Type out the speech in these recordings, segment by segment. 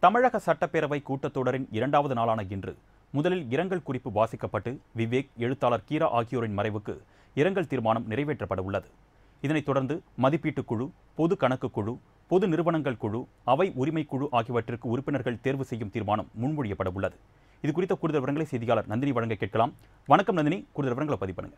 தமிழக சட்டப்பேரவை கூட்டத்தொடரின் இரண்டாவது நாளான இன்று முதலில் இரங்கல் குறிப்பு வாசிக்கப்பட்டு விவேக் எழுத்தாளர் கீரா ஆகியோரின் மறைவுக்கு இரங்கல் தீர்மானம் நிறைவேற்றப்பட உள்ளது இதனைத் தொடர்ந்து மதிப்பீட்டுக் குழு பொது கணக்கு குழு பொது நிறுவனங்கள் குழு அவை உரிமை குழு ஆகியவற்றிற்கு உறுப்பினர்கள் தேர்வு செய்யும் தீர்மானம் முன்மொழியப்பட உள்ளது இது குறித்த கூடுதல் விவரங்களை செய்தியாளர் நந்தினி வழங்க கேட்கலாம் வணக்கம் நந்தினி கூடுதல் விவரங்களை பதிவு பண்ணுங்க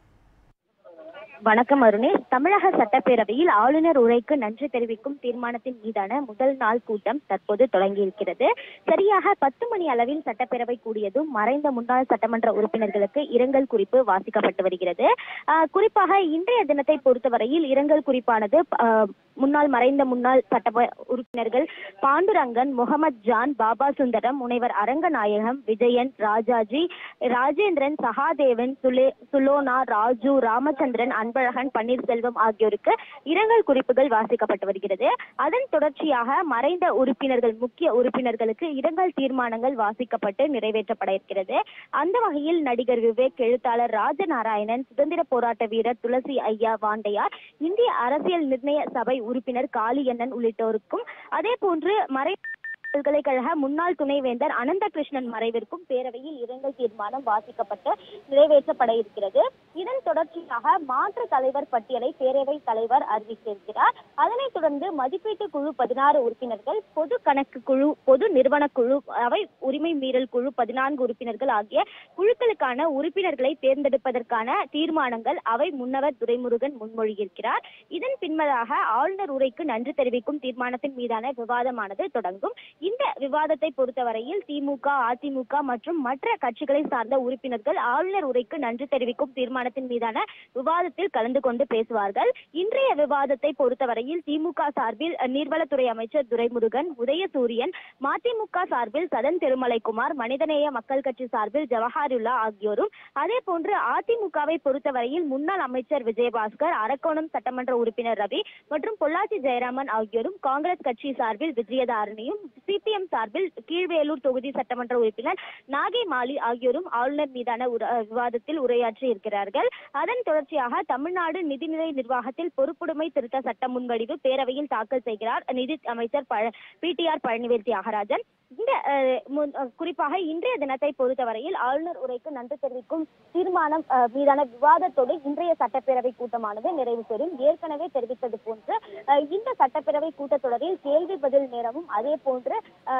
வணக்கம் அருணேஷ் தமிழக சட்டப்பேரவையில் ஆளுநர் உரைக்கு நன்றி தெரிவிக்கும் தீர்மானத்தின் மீதான முதல் நாள் கூட்டம் தற்போது தொடங்கியிருக்கிறது சரியாக பத்து மணி அளவில் சட்டப்பேரவை கூடியதும் மறைந்த முன்னாள் சட்டமன்ற உறுப்பினர்களுக்கு இரங்கல் குறிப்பு வாசிக்கப்பட்டு வருகிறது ஆஹ் குறிப்பாக இன்றைய தினத்தை பொறுத்தவரையில் இரங்கல் குறிப்பானது ஆஹ் முன்னாள் மறைந்த முன்னாள் சட்ட உறுப்பினர்கள் பாண்டுரங்கன் முகமது ஜான் பாபா சுந்தரம் முனைவர் அரங்கநாயகம் விஜயன் ராஜாஜி ராஜேந்திரன் சகாதேவன் சுலே சுலோனா ராஜு ராமச்சந்திரன் அன்பழகன் பன்னீர்செல்வம் ஆகியோருக்கு இரங்கல் குறிப்புகள் வாசிக்கப்பட்டு வருகிறது அதன் தொடர்ச்சியாக மறைந்த உறுப்பினர்கள் முக்கிய உறுப்பினர்களுக்கு இரங்கல் தீர்மானங்கள் வாசிக்கப்பட்டு நிறைவேற்றப்பட இருக்கிறது அந்த வகையில் நடிகர் விவேக் எழுத்தாளர் ராஜநாராயணன் சுதந்திர போராட்ட வீரர் துளசி ஐயா வாண்டையார் இந்திய அரசியல் நிர்ணய சபை உறுப்பினர் காளியண்ணன் உள்ளிட்டோருக்கும் அதே போன்று மறை பல்கலைக்கழக முன்னாள் துணைவேந்தர் அனந்த கிருஷ்ணன் மறைவிற்கும் பேரவையில் இரங்கல் தீர்மானம் வாசிக்கப்பட்டு நிறைவேற்றப்பட இருக்கிறது இதன் தொடர்ச்சியாக மாற்று தலைவர் பட்டியலை பேரவை தலைவர் அறிவித்திருக்கிறார் அதனைத் தொடர்ந்து மதிப்பீட்டு குழு பதினாறு உறுப்பினர்கள் பொது கணக்கு குழு பொது நிறுவன குழு அவை உரிமை மீறல் குழு பதினான்கு உறுப்பினர்கள் ஆகிய குழுக்களுக்கான உறுப்பினர்களை தேர்ந்தெடுப்பதற்கான தீர்மானங்கள் அவை முன்னவர் துரைமுருகன் முன்மொழியிருக்கிறார் இதன் பின்மதாக ஆளுநர் உரைக்கு நன்றி தெரிவிக்கும் தீர்மானத்தின் மீதான விவாதமானது தொடங்கும் இந்த விவாதத்தை பொறுத்தவரையில் திமுக அதிமுக மற்றும் மற்ற கட்சிகளை சார்ந்த உறுப்பினர்கள் ஆளுநர் உரைக்கு நன்றி தெரிவிக்கும் தீர்மானத்தின் மீதான விவாதத்தில் கலந்து கொண்டு பேசுவார்கள் இன்றைய விவாதத்தை பொறுத்தவரையில் திமுக சார்பில் நீர்வளத்துறை அமைச்சர் துரைமுருகன் உதயசூரியன் மதிமுக சார்பில் சதன் திருமலைக்குமார் மனிதநேய மக்கள் கட்சி சார்பில் ஜவஹாருல்லா ஆகியோரும் அதே போன்று அதிமுகவை பொறுத்தவரையில் முன்னாள் அமைச்சர் விஜயபாஸ்கர் அரக்கோணம் சட்டமன்ற உறுப்பினர் ரவி மற்றும் பொள்ளாச்சி ஜெயராமன் ஆகியோரும் காங்கிரஸ் கட்சி சார்பில் விஜயதாரணியும் சிபிஎம் சார்பில் கீழ்வேலூர் தொகுதி சட்டமன்ற உறுப்பினர் நாகை மாலி ஆகியோரும் ஆளுநர் மீதான உர- அஹ் விவாதத்தில் உரையாற்றி இருக்கிறார்கள் அதன் தொடர்ச்சியாக தமிழ்நாடு நிதிநிலை நிர்வாகத்தில் பொறுப்புடைமை திருத்த சட்ட முன்வடிவு பேரவையில் தாக்கல் செய்கிறார் நிதி அமைச்சர் பிடிஆர் பழனிவேல் தியாகராஜன் இந்த அஹ், முன்- அஹ், குறிப்பாக இன்றைய தினத்தை பொறுத்தவரையில் ஆளுநர் உரைக்கு நன்றி தெரிவிக்கும் தீர்மானம் அஹ், மீதான விவாதத்தோடு இன்றைய சட்டப்பேரவை கூட்டமானது நிறைவு பெறும் ஏற்கனவே தெரிவித்தது போன்று அஹ், இந்த சட்டப்பேரவை கூட்டத்தொடரில் கேள்வி பதில் நேரமும் அதே போன்று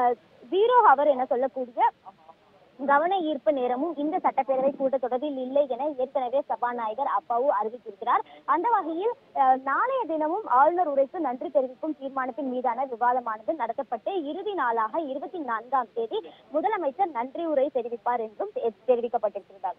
ஜீரோ ஹவர் என சொல்லக்கூடிய கவன ஈர்ப்பு நேரமும் இந்த சட்டப்பேரவை கூட்டத்தொடரில் இல்லை என ஏற்கனவே சபாநாயகர் அப்பாவு அறிவித்திருக்கிறார் அந்த வகையில் அஹ், நாளைய தினமும் ஆளுநர் உரைக்கு நன்றி தெரிவிக்கும் தீர்மானத்தின் மீதான விவாதமானது நடத்தப்பட்டு இறுதி நாளாக இருபத்தி நான்காம் தேதி முதலமைச்சர் நன்றி உரை தெரிவிப்பார் என்றும் தெ- தெரிவிக்கப்பட்டிருக்கிறது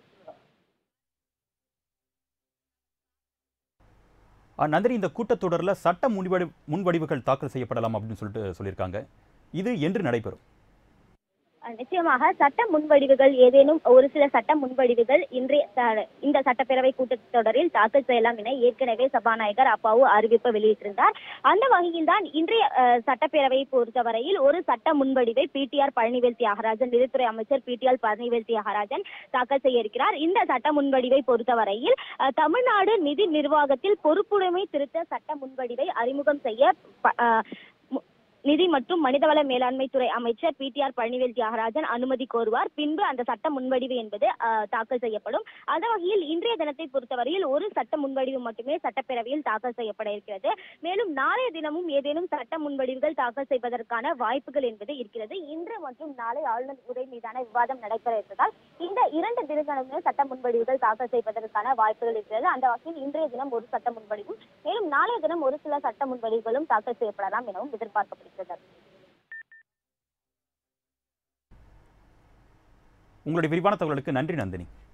அஹ், நந்தினி இந்த கூட்டத்தொடரில் சட்ட முன்வடி முன்வடிவுகள் தாக்கல் செய்யப்படலாம் அப்படின்னு சொல்லிட்டு சொல்லியிருக்காங்க இது என்று நடைபெறும் அஹ் நிச்சயமாக சட்ட முன்வடிவுகள் ஏதேனும் ஒரு சில சட்ட முன்வடிவுகள் இன்றைய ச- இந்த சட்டப்பேரவை கூட்டத்தொடரில் தாக்கல் செய்யலாம் என ஏற்கனவே சபாநாயகர் அப்பாவு அறிவிப்பு வெளியிட்டிருந்தார் அந்த வகையில் தான் இன்றைய அஹ், சட்டப்பேரவையை பொறுத்தவரையில் ஒரு சட்ட முன்வடிவை பிடிஆர் பழனிவேல் தியாகராஜன் நிதித்துறை அமைச்சர் பிடிஆர் பழனிவேல் தியாகராஜன் தாக்கல் செய்ய இருக்கிறார் இந்த சட்ட முன்வடிவை பொறுத்தவரையில் அஹ், தமிழ்நாடு நிதி நிர்வாகத்தில் பொறுப்புடைமை திருத்த சட்ட முன்வடிவை அறிமுகம் செய்ய ப- அஹ், மு- நிதி மற்றும் மனிதவள மேலாண்மை துறை அமைச்சர் பிடிஆர் பழனிவேல் தியாகராஜன் அனுமதி கோருவார் பின்பு அந்த சட்ட முன்வடிவு என்பது அஹ், தாக்கல் செய்யப்படும் அந்த வகையில் இன்றைய தினத்தை பொறுத்தவரையில் ஒரு சட்ட முன்வடிவு மட்டுமே சட்டப்பேரவையில் தாக்கல் செய்யப்பட இருக்கிறது மேலும் நாளைய தினமும் ஏதேனும் சட்ட முன்வடிவுகள் தாக்கல் செய்வதற்கான வாய்ப்புகள் என்பது இருக்கிறது இன்று மற்றும் நாளை ஆளுநர் உரை மீதான விவாதம் நடைபெற இருப்பதால் இந்த இரண்டு தினங்களுமே சட்ட முன்வடிவுகள் தாக்கல் செய்வதற்கான வாய்ப்புகள் இருக்கிறது அந்த வகையில் இன்றைய தினம் ஒரு சட்ட முன்வடிவும் மேலும் நாளைய தினம் ஒரு சில சட்ட முன்வடிவுகளும் தாக்கல் செய்யப்படலாம் எனவும் எதிர்பார்க்கப்படுகிறது உங்களுடைய விரிவான தகவலுக்கு நன்றி நந்தினி